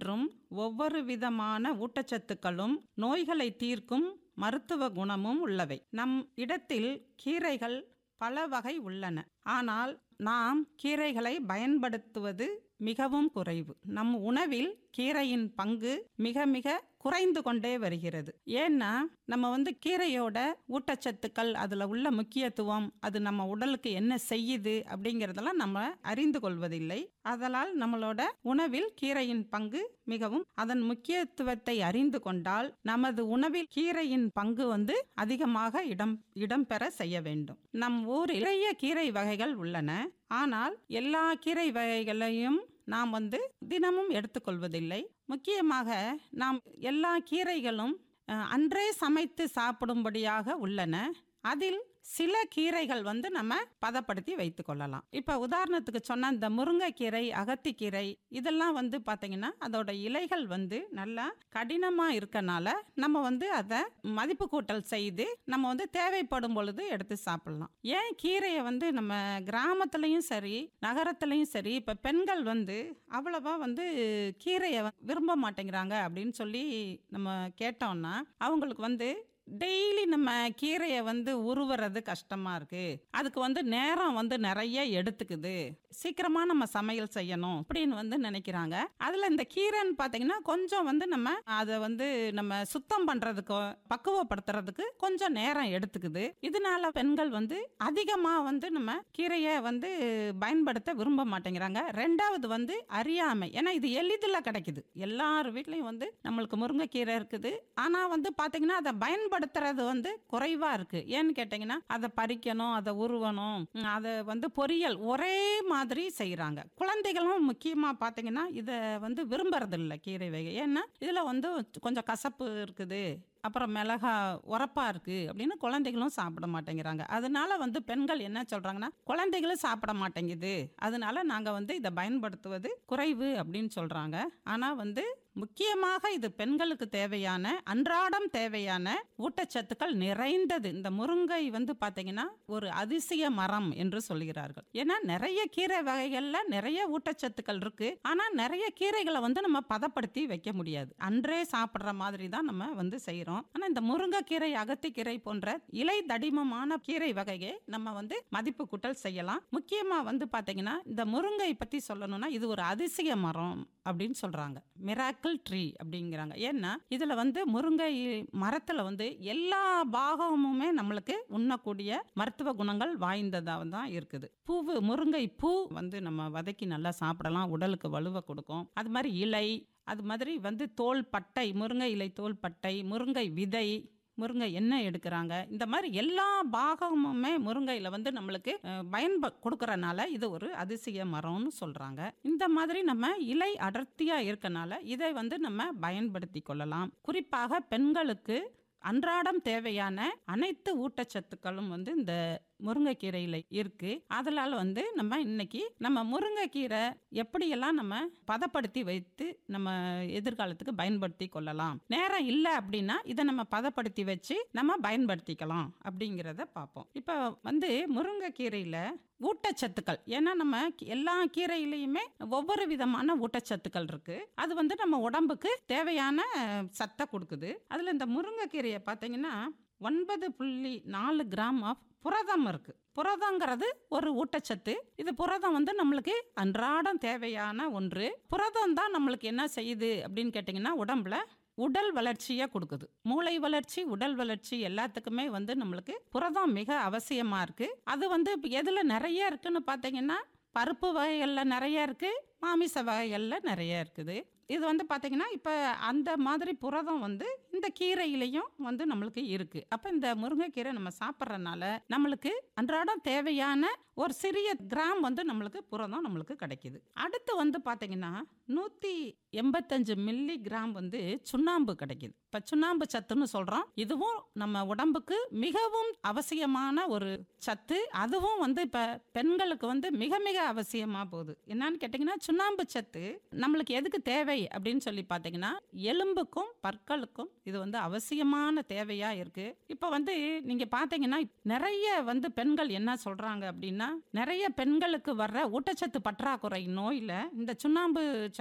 மற்றும் ஒவ்வொரு விதமான ஊட்டச்சத்துக்களும் நோய்களை தீர்க்கும் மருத்துவ குணமும் உள்ளவை நம் இடத்தில் கீரைகள் பல வகை உள்ளன ஆனால் நாம் கீரைகளை பயன்படுத்துவது மிகவும் குறைவு நம் உணவில் கீரையின் பங்கு மிக மிக குறைந்து கொண்டே வருகிறது ஏன்னா நம்ம வந்து கீரையோட ஊட்டச்சத்துக்கள் அதில் உள்ள முக்கியத்துவம் அது நம்ம உடலுக்கு என்ன செய்யுது அப்படிங்கிறதெல்லாம் நம்ம அறிந்து கொள்வதில்லை அதனால் நம்மளோட உணவில் கீரையின் பங்கு மிகவும் அதன் முக்கியத்துவத்தை அறிந்து கொண்டால் நமது உணவில் கீரையின் பங்கு வந்து அதிகமாக இடம் இடம்பெற செய்ய வேண்டும் நம் ஊரில் நிறைய கீரை வகைகள் உள்ளன ஆனால் எல்லா கீரை வகைகளையும் நாம் வந்து தினமும் எடுத்துக்கொள்வதில்லை முக்கியமாக நாம் எல்லா கீரைகளும் அஹ், அன்றே சமைத்து சாப்பிடும்படியாக உள்ளன அதில் சில கீரைகள் வந்து நம்ம பதப்படுத்தி வைத்துக் கொள்ளலாம் இப்போ உதாரணத்துக்கு சொன்ன இந்த முருங்கைக்கீரை அகத்திக்கீரை இதெல்லாம் வந்து பார்த்தீங்கன்னா அதோட இலைகள் வந்து நல்லா கடினமாக இருக்கனால நம்ம வந்து அதை மதிப்பு கூட்டல் செய்து நம்ம வந்து தேவைப்படும் பொழுது எடுத்து சாப்பிடலாம் ஏன் கீரையை வந்து நம்ம கிராமத்துலேயும் சரி நகரத்துலேயும் சரி இப்போ பெண்கள் வந்து அவ்வளவா வந்து கீரையை விரும்ப மாட்டேங்கிறாங்க அப்படின்னு சொல்லி நம்ம கேட்டோம்னா அவங்களுக்கு வந்து டெய்லி நம்ம கீரையை வந்து உருவுறது கஷ்டமா இருக்கு அதுக்கு வந்து நேரம் வந்து நிறைய எடுத்துக்குது சீக்கிரமா நம்ம சமையல் செய்யணும் அப்படின்னு வந்து நினைக்கிறாங்க அதுல இந்த கீரைன்னு பாத்தீங்கன்னா கொஞ்சம் வந்து நம்ம அதை வந்து நம்ம சுத்தம் பண்றதுக்கு பக்குவப்படுத்துறதுக்கு கொஞ்சம் நேரம் எடுத்துக்குது இதனால பெண்கள் வந்து அதிகமா வந்து நம்ம கீரையை வந்து பயன்படுத்த விரும்ப மாட்டேங்கிறாங்க ரெண்டாவது வந்து அறியாமை ஏன்னா இது எளிதில் கிடைக்குது எல்லார் வீட்லயும் வந்து நம்மளுக்கு முருங்கைக்கீரை இருக்குது ஆனா வந்து பாத்தீங்கன்னா அதை பயன்படுத்துறது வந்து குறைவா இருக்கு ஏன்னு கேட்டீங்கன்னா அதை பறிக்கணும் அதை உருவணும் உம், அதை வந்து பொரியல் ஒரே மாதிரி செய்றாங்க குழந்தைகளும் முக்கியமா பாத்தீங்கன்னா இதை வந்து விரும்புறது இல்லை கீரை வகை ஏன்னா இதுல வந்து கொஞ்சம் கசப்பு இருக்குது அப்புறம் மிளகா உரப்பா இருக்கு அப்படின்னு குழந்தைகளும் சாப்பிட மாட்டேங்கிறாங்க அதனால வந்து பெண்கள் என்ன சொல்றாங்கன்னா குழந்தைகளும் சாப்பிட மாட்டேங்குது அதனால நாங்க வந்து இதை பயன்படுத்துவது குறைவு அப்படின்னு சொல்றாங்க ஆனா வந்து முக்கியமாக இது பெண்களுக்கு தேவையான அன்றாடம் தேவையான ஊட்டச்சத்துக்கள் நிறைந்தது இந்த முருங்கை வந்து பாத்தீங்கன்னா ஒரு அதிசய மரம் என்று சொல்கிறார்கள் ஏன்னா நிறைய கீரை வகைகள்ல நிறைய ஊட்டச்சத்துக்கள் இருக்கு ஆனா நிறைய கீரைகளை வந்து நம்ம பதப்படுத்தி வைக்க முடியாது அன்றே சாப்பிடுற மாதிரி தான் நம்ம வந்து செய்றோம் ஆனா இந்த முருங்கைக்கீரை அகத்திக்கீரை போன்ற இலை தடிமமான கீரை வகையை நம்ம வந்து மதிப்பு கூட்டல் செய்யலாம் முக்கியமா வந்து பாத்தீங்கன்னா இந்த முருங்கை பத்தி சொல்லணும்னா இது ஒரு அதிசய மரம் அப்படின்னு சொல்றாங்க மிராக்கிள் ட்ரீ அப்படிங்கிறாங்க ஏன்னா இதுல வந்து முருங்கை மரத்துல வந்து எல்லா பாகமுமே நம்மளுக்கு உண்ணக்கூடிய மருத்துவ குணங்கள் வாய்ந்ததாக தான் இருக்குது பூவு முருங்கை பூ வந்து நம்ம வதக்கி நல்லா சாப்பிடலாம் உடலுக்கு வலுவை கொடுக்கும் அது மாதிரி இலை அது மாதிரி வந்து தோல் பட்டை முருங்கை இலை தோல் பட்டை முருங்கை விதை முருங்கை எண்ணெய் எடுக்கிறாங்க இந்த மாதிரி எல்லா பாகமுமே முருங்கையில் வந்து நம்மளுக்கு அஹ், பயன்ப கொடுக்கறனால இது ஒரு அதிசய மரம்னு சொல்றாங்க இந்த மாதிரி நம்ம இலை அடர்த்தியா இருக்கனால இதை வந்து நம்ம பயன்படுத்தி கொள்ளலாம் குறிப்பாக பெண்களுக்கு அன்றாடம் தேவையான அனைத்து ஊட்டச்சத்துக்களும் வந்து இந்த முருங்கைக்கீரையில் இருக்கு அதனால வந்து நம்ம இன்னைக்கு நம்ம முருங்கைக்கீரை எப்படியெல்லாம் நம்ம பதப்படுத்தி வைத்து நம்ம எதிர்காலத்துக்கு பயன்படுத்தி கொள்ளலாம் நேரம் இல்லை அப்படின்னா இதை நம்ம பதப்படுத்தி வச்சு நம்ம பயன்படுத்திக்கலாம் அப்படிங்கிறத பார்ப்போம் இப்போ வந்து முருங்கைக்கீரையில் ஊட்டச்சத்துக்கள் ஏன்னா நம்ம கி- எல்லா கீரையிலையுமே ஒவ்வொரு விதமான ஊட்டச்சத்துக்கள் இருக்கு அது வந்து நம்ம உடம்புக்கு தேவையான அஹ், சத்தை கொடுக்குது அதில் இந்த முருங்கைக்கீரையை பார்த்தீங்கன்னா ஒன்பது புள்ளி நாலு கிராம் ஆஃப் புரதம் இருக்கு புரதங்கிறது ஒரு ஊட்டச்சத்து இது புரதம் வந்து நம்மளுக்கு அன்றாடம் தேவையான ஒன்று புரதம் தான் நம்மளுக்கு என்ன செய்யுது அப்படின்னு கேட்டிங்கன்னா உடம்புல உடல் வளர்ச்சியை கொடுக்குது மூளை வளர்ச்சி உடல் வளர்ச்சி எல்லாத்துக்குமே வந்து நம்மளுக்கு புரதம் மிக அவசியமா இருக்கு அது வந்து இப்ப எதுல நிறைய இருக்குன்னு பார்த்தீங்கன்னா பருப்பு வகைகளில் நிறைய இருக்கு மாமிச வகைகளில் நிறைய இருக்குது இது வந்து பார்த்தீங்கன்னா இப்போ அந்த மாதிரி புரதம் வந்து இந்த கீரையிலையும் வந்து நம்மளுக்கு இருக்கு அப்போ இந்த முருங்கைக்கீரை நம்ம சாப்பிட்றதுனால நம்மளுக்கு அன்றாடம் தேவையான ஒரு சிறிய கிராம் வந்து நம்மளுக்கு புரதம் நம்மளுக்கு கிடைக்குது அடுத்து வந்து பார்த்தீங்கன்னா நூற்றி எண்பத்தஞ்சு மில்லி கிராம் வந்து சுண்ணாம்பு கிடைக்குது இப்போ சுண்ணாம்பு சத்துன்னு சொல்கிறோம் இதுவும் நம்ம உடம்புக்கு மிகவும் அவசியமான ஒரு சத்து அதுவும் வந்து இப்போ பெண்களுக்கு வந்து மிக மிக அவசியமாக போகுது என்னன்னு கேட்டிங்கன்னா சுண்ணாம்பு சத்து நம்மளுக்கு எதுக்கு தேவை அப்படின்னு சொல்லி பார்த்தீங்கன்னா எலும்புக்கும் பற்களுக்கும் இது வந்து அவசியமான தேவையா இருக்கு இப்போ வந்து நீங்க பார்த்தீங்கன்னா நிறைய வந்து பெண்கள் என்ன சொல்றாங்க அப்படின்னா நிறைய பெண்களுக்கு வர்ற ஊட்டச்சத்து பற்றாக்குறை நோயில இந்த சுண்ணாம்பு சத்து